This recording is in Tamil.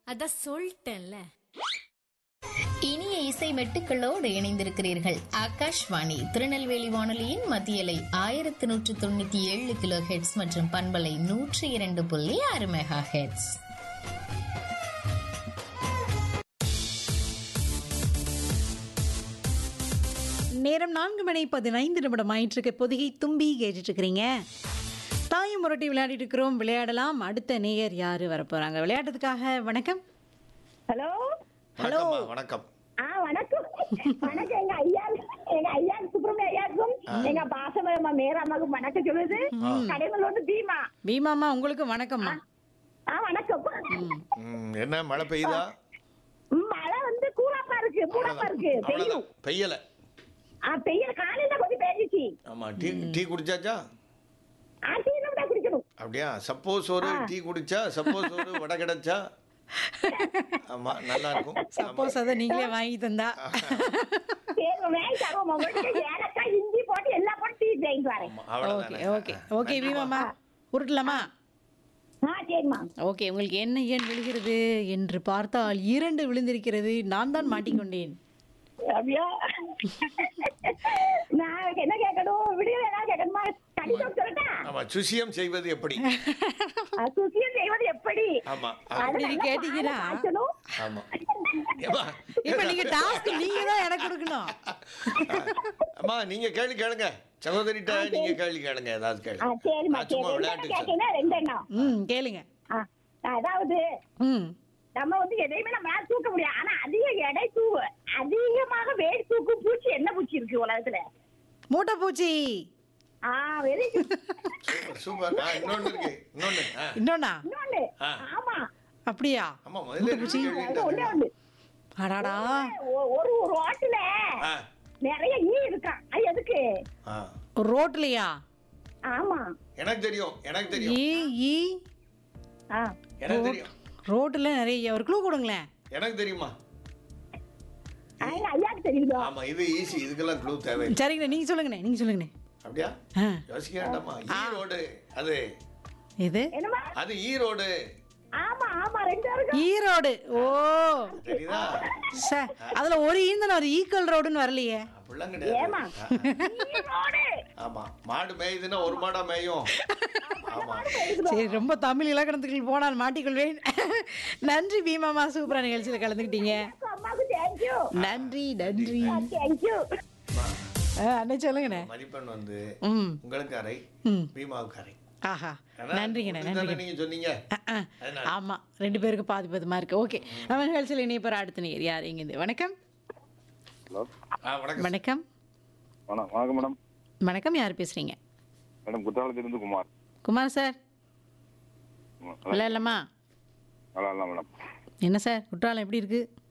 அதான் சொல்லிட்டேன்ல இனிய இசை மெட்டுக்களோடு இணைந்திருக்கிறீர்கள் ஆகாஷ்வாணி திருநெல்வேலி வானொலியின் மத்தியலை ஆயிரத்தி நூற்று தொண்ணூத்தி ஏழு கிலோ ஹெட்ஸ் மற்றும் பண்பலை நூற்றி இரண்டு புள்ளி ஆறு மெகா ஹெட்ஸ் நேரம் நான்கு மணி பதினைந்து நிமிடம் ஆயிட்டிருக்கு பொதிகை தும்பி கேட்டுட்டு இருக்கிறீங்க தாயும் முரட்டி விளையாடிட்டு இருக்கிறோம் விளையாடலாம் அடுத்த நேயர் யாரு வரப்போறாங்க விளையாடுறதுக்காக வணக்கம் ஹலோ ஹலோ. வணக்கம்மா, வணக்கம் ஆ வணக்கம் வணக்கம் எங்க ஐயா எங்க ஐயா சுப்பிரமணிய ஐயாவுக்கும் எங்க பாசம மேராமாவுக்கும் வணக்கம் சொல்லுது கடைகளோடு பீமா பீமாமா உங்களுக்கு வணக்கம்மா ஆ வணக்கம் ம், என்ன மழை பெய்யுதா மழை வந்து கூலாப்பா இருக்கு கூலாப்பா இருக்கு பெய்யும் அவ்வளவுதான் பெய்யல ஆ பெய்யல காலையில கொஞ்சம் பெய்ஞ்சிச்சு ஆமா டீ டீ குடிச்சாச்சா ஆ சீனம் தான் குடிக்கணும் அப்படியா சப்போஸ் ஒரு டீ குடிச்சா சப்போஸ் ஒரு வடை கிடைச்சா ஆமா நல்லா இருக்கும் ஆமா. சப்போஸ் அதை நீங்களே வாங்கி தந்தா சரி வேலை தருவோம் உங்களுக்கு ஏலக்காய் இஞ்சி போட்டு எல்லாம் போட்டு டீ வாங்கிட்டு வரேன் ஆமா, ஓகே அவ்வளவுதானே. ஓகே ஓகே பீமாமா உருட்டலாமா ஆ சரிம்மா ஓகே உங்களுக்கு என்ன ஏன் விழுகிறது என்று பார்த்தால் இரண்டு விழுந்திருக்கிறது நான் தான் மாட்டிக்கொண்டேன் அப்படியா நான் என்ன கேட்கணும் விடியல என்ன கேட்கணுமா கடிதம் சொல்லட்டா ஆமா சுசியம் செய்வது எப்படி சுசியம் செய்வது எப்படி ஆமா அப்படி நல்லா கேட்டீங்கன்னா பாலை காய்ச்சணும். ஆமா ஏம்மா, இப்ப நீங்க டாஸ்க் நீங்க தான் எனக்கு கொடுக்கணும் அம்மா நீங்க கேள்வி கேளுங்க சகோதரிட்ட நீங்க கேள்வி கேளுங்க ஏதாவது ஆ, கேளுங்க சரிம்மா நான் சரி சும்மா ரெண்டு விளையாட்டுக்கு சொன்னேன். கேட்டீங்கன்னா ரெண்டு எண்ணம் ம் கேளுங்க ஆ, அதாவது ம் நம்ம வந்து எதையுமே நம்ம தூக்க முடியாது ஆனா அதிக எடை தூ அதிகமாக வெயிட் தூக்கும் பூச்சி என்ன பூச்சி இருக்கு உலகத்துல மூட்டை பூச்சி ah very super super ah, இன்னொன்னு இருக்கு இன்னொன்னு ஆ, இன்னொன்னா இன்னொன்னு ஆ. ஆமா அப்படியா ஆமா முதல்ல ரெண்டு கேள்வி அது ஒண்ணே ஒண்ணு அடாடா ஒ- ஒரு ஒரு ரோட்டுல ஆ, நிறைய ஈ இருக்கான் அது எதுக்கு ஆ. ரோட்லயா ஆமா எனக்கு தெரியும் எனக்கு தெரியும் ஈ ஈ ஆ எனக்கு தெரியும் ரோட்ல நிறைய ஒரு க்ளூ கொடுங்களேன் எனக்கு தெரியுமா ஆ, எங்க ஐயாக்கு தெரியுதோ ஆமா இது ஈஸி இதுக்கெல்லாம் க்ளூ தேவை சரிங்கண்ணே நீங்க சொல்லுங்கண்ணே நீங்க சொல்லுங்கண்ணே அப்படியா ஆ யோசிக்க வேண்டாமா ஈரோடு அது இது என்னமா அது ஈரோடு ஆமா ஆமா ரெண்டு பேருக்கும் ஈரோடு ஓ தெரியுதா சே அதுல ஒரு ஈந்தன ஒரு ஈக்குவல் ரோடுன்னு வரலையே அப்படிலாம் கிடையாது ஏமா ஆ, ஈரோடு ஆமா மாடு மேயுதுன்னா ஒரு மாடா மேயும் ஆமா சரி ரொம்ப தமிழ் இலக்கணத்துக்கு போனால் மாட்டிக்கொள்வேன் நன்றி பீமாமா சூப்பரா நிகழ்ச்சியில் கலந்துக்கிட்டீங்க அம்மாவுக்கு தேங்க்யூ நன்றி நன்றி தேங்க்யூ அண்ணே சொல்லுங்கண்ணே மதிப்பெண் வந்து ம் உங்களுக்கு அறை ம் பீமாவுக்கு அறை ஆஹா ஏன்னா, நன்றிங்கண்ணே இதுதானே நன்றிங்க நீங்க சொன்னீங்க அதனால. ஆமா ரெண்டு பேருக்கு பாதி பாதிமா இருக்கு ஓகே நம்ம நிகழ்ச்சியில் இணைப்பற அடுத்த நேர் யார் இங்கிருந்து வணக்கம் ஹலோ ஆ, வணக்கம் வணக்கம் வணக்கம் வணக்கம் மேடம் வணக்கம் யார் பேசுறீங்க மேடம் குற்றாலத்திலிருந்து குமார் குமார் சார் ம், விளையாடலாமா நல்லா இல்லை மேடம் என்ன சார் குற்றாலம் எப்படி இருக்கு